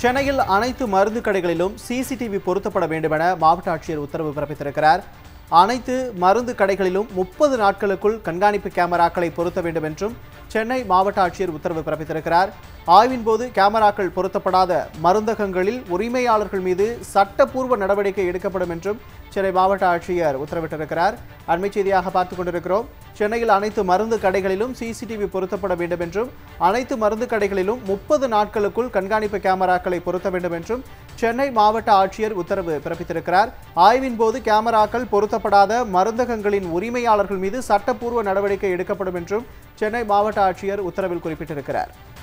சென்னையில் அனைத்து மருந்து கடைகளிலும் சிசிடிவி பொருத்தப்பட வேண்டும் என மாவட்ட ஆட்சியர் உத்தரவு பிறப்பித்திருக்கிறார் அனைத்து மருந்து கடைகளிலும் முப்பது நாட்களுக்குள் கண்காணிப்பு கேமராக்களை பொருத்த வேண்டும் என்றும் சென்னை மாவட்ட ஆட்சியர் உத்தரவு பிறப்பித்திருக்கிறார் ஆய்வின் போது கேமராக்கள் பொருத்தப்படாத மருந்தகங்களில் உரிமையாளர்கள் மீது சட்டப்பூர்வ நடவடிக்கை எடுக்கப்படும் என்றும் சென்னை மாவட்ட ஆட்சியர் உத்தரவிட்டிருக்கிறார் அண்மை செய்தியாக பார்த்துக் கொண்டிருக்கிறோம் சென்னையில் அனைத்து மருந்து கடைகளிலும் சிசிடிவி பொருத்தப்பட வேண்டும் என்றும் அனைத்து மருந்து கடைகளிலும் முப்பது நாட்களுக்குள் கண்காணிப்பு கேமராக்களை பொருத்த வேண்டும் என்றும் சென்னை மாவட்ட ஆட்சியர் உத்தரவு பிறப்பித்திருக்கிறார் ஆய்வின் போது கேமராக்கள் பொருத்தப்படாத மருந்தகங்களின் உரிமையாளர்கள் மீது சட்டப்பூர்வ நடவடிக்கை எடுக்கப்படும் என்றும் சென்னை மாவட்ட ஆட்சியர் உத்தரவில் குறிப்பிட்டிருக்கிறார்